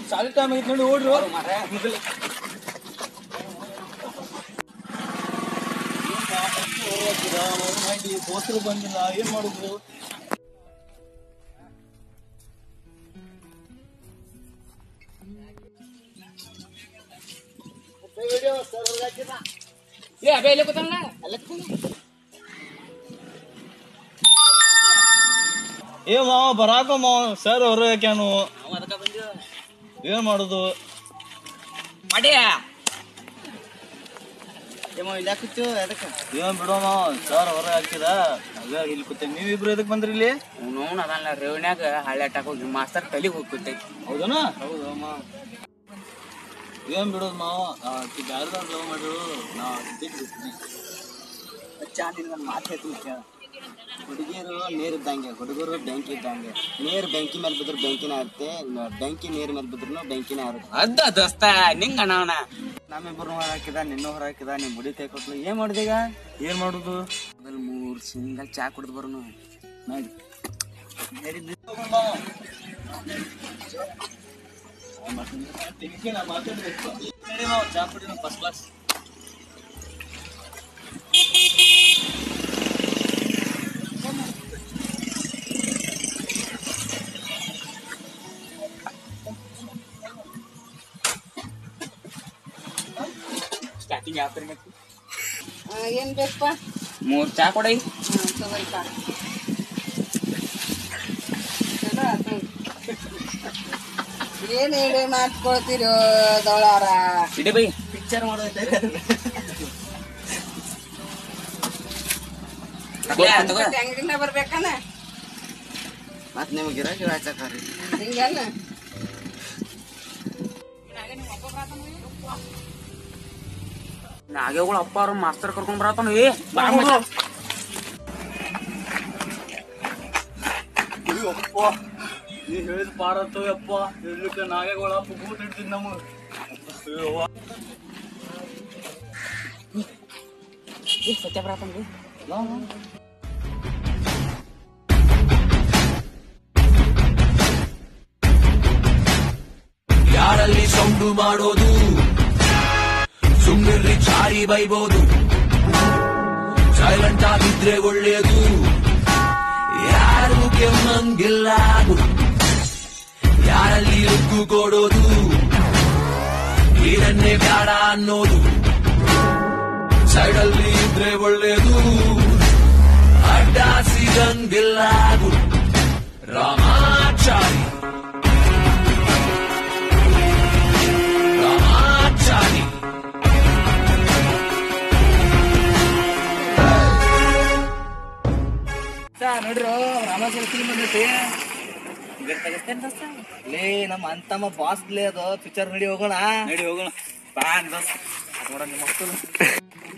ಶಾಲೆ ಟೈಮ್ ಆಗೈತೆ ನೋಡಿ ಓಡ್ರು ದೋಸ್ತರು ಬಂದಿಲ್ಲ ಏನ್ ಮಾಡುದು ಏ ಅಬೇ ಇಲ್ಲೇ ಕೂತಾನಲ್ಲ ಏ ಮಾವ ಬರಾಕ ಮಾವ ಸರ್ ಅವ್ರ ಯಾಕ್ಯಾನು ನಾವು ಅದಕ್ಕ ಬಂದಿವ ಏನ್ ಮಾಡುದು ಮಾಡಿ ಏಮೋ ಇಲ್ಲ ಕೂತು ಅದಕ್ಕ ಏನ್ ಬಿಡೋ ಮಾವ ಸರ್ ಹೊರ ಹಾಕಿದ ಅದ ಇಲ್ಲಿ ಕೂತೇವೆ ನೀವಿಬ್ರು ಎದಕ್ ಬಂದ್ರಿ ಇಲ್ಲಿ ನೋನ್ ಅದಲ್ಲ ರೇವಣ್ಯಾಗ ಹಳ್ಳಿ ಅಟ್ಟಾಕ ಹೋಗಿ ಮಾಸ್ತರ್ ತಲಿಗೆ ಹೋಗಿ ಕೂತೈತಿ ಹೌದನ ಹೌದು ಮಾವ ಏನ್ ಬಿಡೋದು ಮಾವ ಆಕಿ ಬ್ಯಾರ್ದಾರ್ ಲವ್ ಮಾಡಿರು ನಾ ಬಿಟ್ಟು ಬಿಡ್ತೀನಿ ಚಾ ನಿನ್ಗೆ ಒಂದು ಮಾತು ಹೇಳ್ತೀನಿ ಕೇಳ ಹುಡುಗಿಯರು ನೀರು ಇದ್ದಂಗೆ ಹುಡುಗರು ಬೆಂಕಿ ಇದ್ದಂಗೆ ನೀರು ಬೆಂಕಿ ಮೇಲೆ ಬಿದ್ರೆ ಬೆಂಕಿನ ಇರುತ್ತೆ ಬೆಂಕಿ ನೀರ್ ಮೇಲೆ ಬಿದ್ರು ಬೆಂಕಿನೇ ಇರುತ್ತೆ ಅದ ದೋಸ್ತ ನಿಂಗ ಅಣ್ಣವನ ನಮ್ಮಿಬ್ಬರು ಹೊರ ಹಾಕಿದ ನಿನ್ನ ಹೊರ ಹಾಕಿದ ನಿಮ್ ಬುಡಿ ಕೈ ಕೊಟ್ಲು ಏನ್ ಮಾಡಿದೀಗ ಏನ್ ಮಾಡುದು ಮೊದಲ್ ಮೂರ್ ಸಿಂಗಲ್ ಚಾ ಕುಡ್ದು ಬರೋನು ನೋಡಿ ಫಸ್ಟ್ ಕ್ಲಾಸ್ ಸ್ಟಾರ್ಟಿಂಗ್ ಯಾವ ಆ, ಏನ್ ಬೇಕಪ್ಪ ಮೂರ್ ಚಾ ಕೊಡೈ ಹ್ಮ್, ತಗೋರಿಪ್ಪ. ಚಲೋ ಆತು. ಏನ್ ಹೇಳಿ ಮಾಡ್ಕೊಳ್ತೀರೋ ದೊಳಾರ ಇಡಿ ಬೈ ಪಿಕ್ಚರ್ ಮಾಡೋದೈತೆ ಅಂಗಡಿನ ಬರ್ಬೇಕನ ಮತ್ ನಿಮ್ಗೆ ಗಿರಾಕಿ ಹಚ್ಚಕ್ಕಾರಿ ಹಿಂಗಲ್ಲ ನಾಗೇಗಳು ಅಪ್ಪ ಅವ್ರ ಮಾಸ್ತರ್ ಕರ್ಕೊಂಡ್ ಬರತ್ತಾನ ಏ ಬಾ ಮಚ್ಚ. ಅಪ್ಪ ನೀ ಹೇಳಿದ ಪಾರತ್ತು ಅಪ್ಪ ಇರ್ಲಿಕ್ಕೆ ನಾಗೇಗಳ ಅಪ್ಪ ಬೂಟ್ ಇಡ್ತಿದ್ ನಮ್ಮ ಏ ಸತ್ಯ ಬರತ್ತಾನ ಏ. ಯಾರಲ್ಲಿ ಸೌಂಡು ಮಾಡೋದು ಸುಮ್ಮನಿರ್ರಿ ಚಾರಿ ಬೈಬೋದು ಸೈಲೆಂಟ್ ಆಗಿದ್ರೆ ಒಳ್ಳೆಯದು ಯಾರು ಕೆಮ್ಮಂಗಿಲ್ಲ ಯಾರಲ್ಲಿ ಉಗ್ಗು ಕೊಡೋದು ಇದನ್ನೇ ಬೇಡ ಅನ್ನೋದು ಸೈಡಲ್ಲಿ ಇದ್ರೆ ಒಳ್ಳೆಯದು ಅಡ್ಡ ಸಿಗಂಗಿಲ್ಲ ರಾಮಾಚಾರಿ ರಾಮಾಚಾರಿ ನೋಡ್ರು ರಾಮಾಚಾರ ಫಿಲ್ಮ್ ಬಂದೈತಿ ಲೇ ನಮ್ಮ ಅಂತಮ್ಮ ಬಾಸ್ ಲೇ ಅದು ಪಿಕ್ಚರ್ ನಡಿ ಹೋಗೋಣ ನಡಿ ಹೋಗೋಣ ಬಾ ದೋಸ್ತ ನೋಡ ನಿಮ್ಮ ಮಕ್ಕಳು